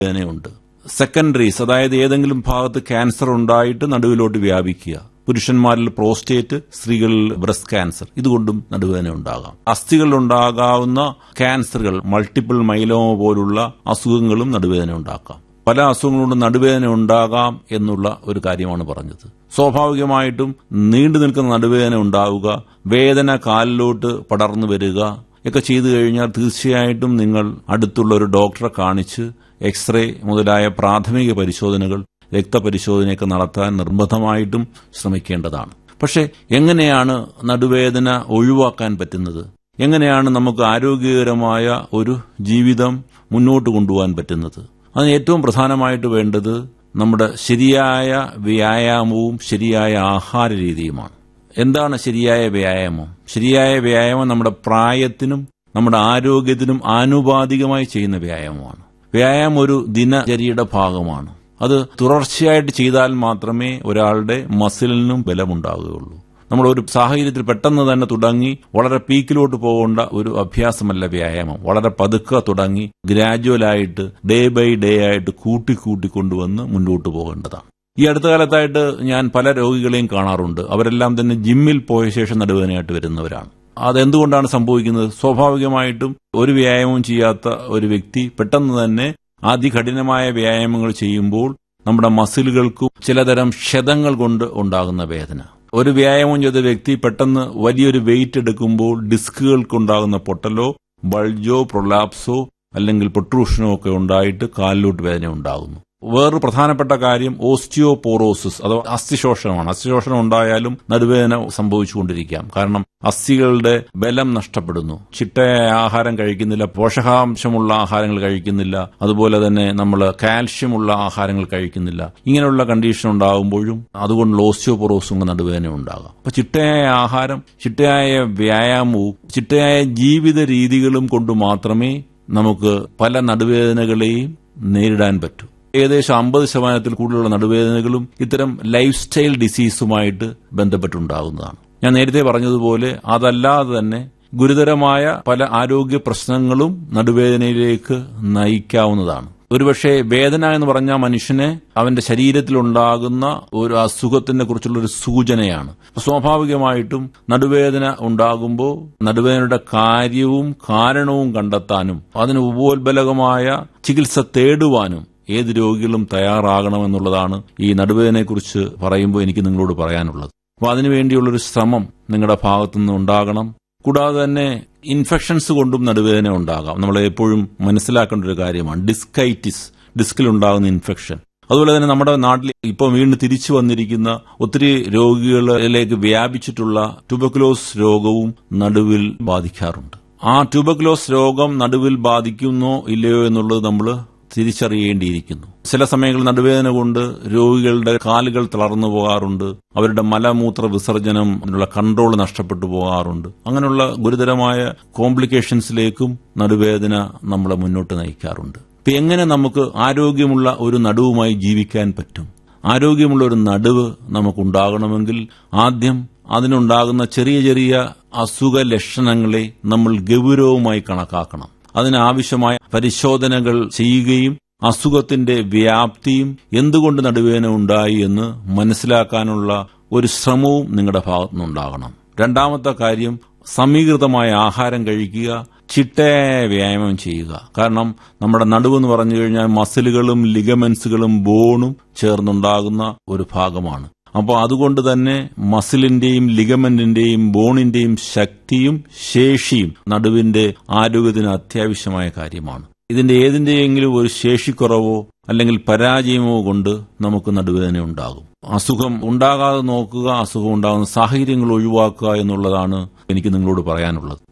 നടുവേദനയുണ്ട് secondaries അതായത് ഏതെങ്കിലും ഭാഗത്ത് ക്യാൻസർ ഉണ്ടായിട്ട് നടുവിലോട്ട് വ്യാപിക്കുക പുരുഷന്മാരിൽ പ്രോസ്റ്റേറ്റ് സ്ത്രീകളിൽ ബ്രസ്റ്റ് ക്യാൻസർ ഇതുകൊണ്ടും നടുവേദന ഉണ്ടാകാം അസ്ഥികളിൽ ഉണ്ടാകാവുന്ന ക്യാൻസറുകൾ മൾട്ടിപ്പിൾ മൈലോമ പോലുള്ള അസുഖങ്ങളും നടുവേദന ഉണ്ടാക്കാം പല അസുഖങ്ങളുണ്ടും നടുവേദന ഉണ്ടാകാം എന്നുള്ള ഒരു കാര്യമാണ് പറഞ്ഞത് സ്വാഭാവികമായിട്ടും നീണ്ടു നിൽക്കുന്ന നടുവേദന ഉണ്ടാവുക വേദന കാലിലോട്ട് പടർന്നു വരിക ഒക്കെ ചെയ്തു കഴിഞ്ഞാൽ തീർച്ചയായിട്ടും നിങ്ങൾ അടുത്തുള്ള ഒരു ഡോക്ടറെ കാണിച്ച് എക്സ്റേ മുതലായ പ്രാഥമിക പരിശോധനകൾ രക്തപരിശോധനയൊക്കെ നടത്താൻ നിർബന്ധമായിട്ടും ശ്രമിക്കേണ്ടതാണ് പക്ഷെ എങ്ങനെയാണ് നടുവേദന ഒഴിവാക്കാൻ പറ്റുന്നത് എങ്ങനെയാണ് നമുക്ക് ആരോഗ്യകരമായ ഒരു ജീവിതം മുന്നോട്ട് കൊണ്ടുപോകാൻ പറ്റുന്നത് അതിന് ഏറ്റവും പ്രധാനമായിട്ട് വേണ്ടത് നമ്മുടെ ശരിയായ വ്യായാമവും ശരിയായ ആഹാര രീതിയുമാണ് എന്താണ് ശരിയായ വ്യായാമം ശരിയായ വ്യായാമം നമ്മുടെ പ്രായത്തിനും നമ്മുടെ ആരോഗ്യത്തിനും ആനുപാതികമായി ചെയ്യുന്ന വ്യായാമമാണ് വ്യായാമം ഒരു ദിനചര്യയുടെ ഭാഗമാണ് അത് തുടർച്ചയായിട്ട് ചെയ്താൽ മാത്രമേ ഒരാളുടെ മസിലിനും ബലമുണ്ടാവുകയുള്ളൂ നമ്മൾ ഒരു സാഹചര്യത്തിൽ പെട്ടെന്ന് തന്നെ തുടങ്ങി വളരെ പീക്കിലോട്ട് പോകേണ്ട ഒരു അഭ്യാസമല്ല വ്യായാമം വളരെ പതുക്കെ തുടങ്ങി ഗ്രാജുവലായിട്ട് ഡേ ബൈ ഡേ ആയിട്ട് കൂട്ടി കൂട്ടി കൊണ്ടുവന്ന് മുന്നോട്ട് പോകേണ്ടതാണ് ഈ അടുത്ത കാലത്തായിട്ട് ഞാൻ പല രോഗികളെയും കാണാറുണ്ട് അവരെല്ലാം തന്നെ ജിമ്മിൽ പോയ ശേഷം നടുവേദനയായിട്ട് വരുന്നവരാണ് അതെന്തുകൊണ്ടാണ് സംഭവിക്കുന്നത് സ്വാഭാവികമായിട്ടും ഒരു വ്യായാമവും ചെയ്യാത്ത ഒരു വ്യക്തി പെട്ടെന്ന് തന്നെ അതികഠിനമായ വ്യായാമങ്ങൾ ചെയ്യുമ്പോൾ നമ്മുടെ മസിലുകൾക്കും ചിലതരം ക്ഷതങ്ങൾ കൊണ്ട് ഉണ്ടാകുന്ന വേദന ഒരു വ്യായാമം ചെയ്ത വ്യക്തി പെട്ടെന്ന് വലിയൊരു വെയിറ്റ് എടുക്കുമ്പോൾ ഡിസ്കുകൾക്കുണ്ടാകുന്ന പൊട്ടലോ ബൾജോ പ്രൊലാപ്സോ അല്ലെങ്കിൽ പൊട്രൂഷനോ ഒക്കെ ഉണ്ടായിട്ട് കാലിലോട്ട് വേദന ഉണ്ടാകുന്നു വേറൊരു പ്രധാനപ്പെട്ട കാര്യം ഓസ്റ്റിയോപോറോസിസ് അഥവാ അസ്ഥിശോഷണമാണ് അസ്ഥിശോഷണം ഉണ്ടായാലും നടുവേദന സംഭവിച്ചുകൊണ്ടിരിക്കാം കാരണം അസ്ഥികളുടെ ബലം നഷ്ടപ്പെടുന്നു ചിട്ടയായ ആഹാരം കഴിക്കുന്നില്ല പോഷകാംശമുള്ള ആഹാരങ്ങൾ കഴിക്കുന്നില്ല അതുപോലെ തന്നെ നമ്മൾ കാൽഷ്യമുള്ള ആഹാരങ്ങൾ കഴിക്കുന്നില്ല ഇങ്ങനെയുള്ള കണ്ടീഷൻ ഉണ്ടാകുമ്പോഴും അതുകൊണ്ടുള്ള ഓസ്റ്റിയോപോറോസും കൊണ്ട് നടുവേദന ഉണ്ടാകാം അപ്പൊ ചിട്ടയായ ആഹാരം ചിട്ടയായ വ്യായാമവും ചിട്ടയായ ജീവിത രീതികളും കൊണ്ട് മാത്രമേ നമുക്ക് പല നടുവേദനകളെയും നേരിടാൻ പറ്റൂ ഏകദേശം അമ്പത് ശതമാനത്തിൽ കൂടുതലുള്ള നടുവേദനകളും ഇത്തരം ലൈഫ് സ്റ്റൈൽ ഡിസീസുമായിട്ട് ബന്ധപ്പെട്ടുണ്ടാകുന്നതാണ് ഞാൻ നേരത്തെ പറഞ്ഞതുപോലെ അതല്ലാതെ തന്നെ ഗുരുതരമായ പല ആരോഗ്യ പ്രശ്നങ്ങളും നടുവേദനയിലേക്ക് നയിക്കാവുന്നതാണ് ഒരുപക്ഷെ വേദന എന്ന് പറഞ്ഞാൽ മനുഷ്യനെ അവന്റെ ശരീരത്തിലുണ്ടാകുന്ന ഒരു അസുഖത്തിനെ കുറിച്ചുള്ള ഒരു സൂചനയാണ് സ്വാഭാവികമായിട്ടും നടുവേദന ഉണ്ടാകുമ്പോൾ നടുവേദനയുടെ കാര്യവും കാരണവും കണ്ടെത്താനും അതിന് ഉപോത്ബലകമായ ചികിത്സ തേടുവാനും ഏത് രോഗികളും തയ്യാറാകണമെന്നുള്ളതാണ് ഈ നടുവേദനയെക്കുറിച്ച് പറയുമ്പോൾ എനിക്ക് നിങ്ങളോട് പറയാനുള്ളത് അപ്പോൾ അതിനുവേണ്ടിയുള്ളൊരു ശ്രമം നിങ്ങളുടെ ഭാഗത്തുനിന്ന് ഉണ്ടാകണം കൂടാതെ തന്നെ ഇൻഫെക്ഷൻസ് കൊണ്ടും നടുവേദന ഉണ്ടാകാം നമ്മൾ എപ്പോഴും മനസ്സിലാക്കേണ്ട ഒരു കാര്യമാണ് ഡിസ്കൈറ്റിസ് ഡിസ്കിലുണ്ടാകുന്ന ഇൻഫെക്ഷൻ അതുപോലെ തന്നെ നമ്മുടെ നാട്ടിൽ ഇപ്പോൾ വീണ്ടും തിരിച്ചു വന്നിരിക്കുന്ന ഒത്തിരി രോഗികളിലേക്ക് വ്യാപിച്ചിട്ടുള്ള ട്യൂബക്കുലോസ് രോഗവും നടുവിൽ ബാധിക്കാറുണ്ട് ആ ട്യൂബക്കുലോസ് രോഗം നടുവിൽ ബാധിക്കുന്നോ ഇല്ലയോ എന്നുള്ളത് നമ്മൾ തിരിച്ചറിയേണ്ടിയിരിക്കുന്നു ചില സമയങ്ങളിൽ നടുവേദന കൊണ്ട് രോഗികളുടെ കാലുകൾ തളർന്നു പോകാറുണ്ട് അവരുടെ മലമൂത്ര വിസർജനം അതിനുള്ള കൺട്രോൾ നഷ്ടപ്പെട്ടു പോകാറുണ്ട് അങ്ങനെയുള്ള ഗുരുതരമായ കോംപ്ലിക്കേഷൻസിലേക്കും നടുവേദന നമ്മളെ മുന്നോട്ട് നയിക്കാറുണ്ട് ഇപ്പൊ എങ്ങനെ നമുക്ക് ആരോഗ്യമുള്ള ഒരു നടുവുമായി ജീവിക്കാൻ പറ്റും ആരോഗ്യമുള്ള ഒരു നടുവ് നമുക്കുണ്ടാകണമെങ്കിൽ ആദ്യം അതിനുണ്ടാകുന്ന ചെറിയ ചെറിയ അസുഖ ലക്ഷണങ്ങളെ നമ്മൾ ഗൗരവമായി കണക്കാക്കണം അതിനാവശ്യമായ പരിശോധനകൾ ചെയ്യുകയും അസുഖത്തിന്റെ വ്യാപ്തിയും എന്തുകൊണ്ട് നടുവേദന ഉണ്ടായി എന്ന് മനസ്സിലാക്കാനുള്ള ഒരു ശ്രമവും നിങ്ങളുടെ ഭാഗത്തുനിന്നുണ്ടാകണം രണ്ടാമത്തെ കാര്യം സമീകൃതമായ ആഹാരം കഴിക്കുക ചിട്ടയായ വ്യായാമം ചെയ്യുക കാരണം നമ്മുടെ നടുവെന്ന് പറഞ്ഞു കഴിഞ്ഞാൽ മസിലുകളും ലിഗമെന്റ്സുകളും ബോണും ചേർന്നുണ്ടാകുന്ന ഒരു ഭാഗമാണ് അപ്പോൾ അതുകൊണ്ട് തന്നെ മസിലിന്റെയും ലിഗമെന്റിന്റെയും ബോണിന്റെയും ശക്തിയും ശേഷിയും നടുവിന്റെ ആരോഗ്യത്തിന് അത്യാവശ്യമായ കാര്യമാണ് ഇതിന്റെ ഏതിന്റെയെങ്കിലും ഒരു ശേഷിക്കുറവോ അല്ലെങ്കിൽ പരാജയമോ കൊണ്ട് നമുക്ക് നടുവേദന ഉണ്ടാകും അസുഖം ഉണ്ടാകാതെ നോക്കുക അസുഖം ഉണ്ടാകുന്ന സാഹചര്യങ്ങൾ ഒഴിവാക്കുക എന്നുള്ളതാണ് എനിക്ക് നിങ്ങളോട് പറയാനുള്ളത്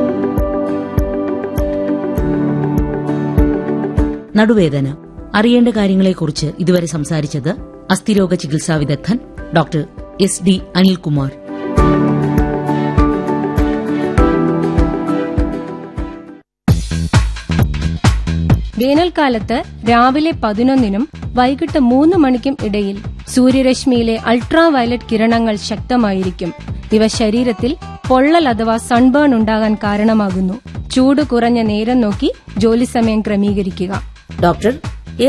നടുവേദന അറിയേണ്ട കാര്യങ്ങളെക്കുറിച്ച് ഇതുവരെ സംസാരിച്ചത് അസ്ഥിരോഗ ചികിത്സാ വിദഗ്ധൻ ഡോക്ടർ എസ് ഡി അനിൽകുമാർ വേനൽക്കാലത്ത് രാവിലെ പതിനൊന്നിനും വൈകിട്ട് മൂന്ന് മണിക്കും ഇടയിൽ സൂര്യരശ്മിയിലെ അൾട്രാ വയലറ്റ് കിരണങ്ങൾ ശക്തമായിരിക്കും ഇവ ശരീരത്തിൽ പൊള്ളൽ അഥവാ സൺബേൺ ഉണ്ടാകാൻ കാരണമാകുന്നു ചൂട് കുറഞ്ഞ നേരം നോക്കി ജോലി സമയം ക്രമീകരിക്കുക ഡോക്ടർ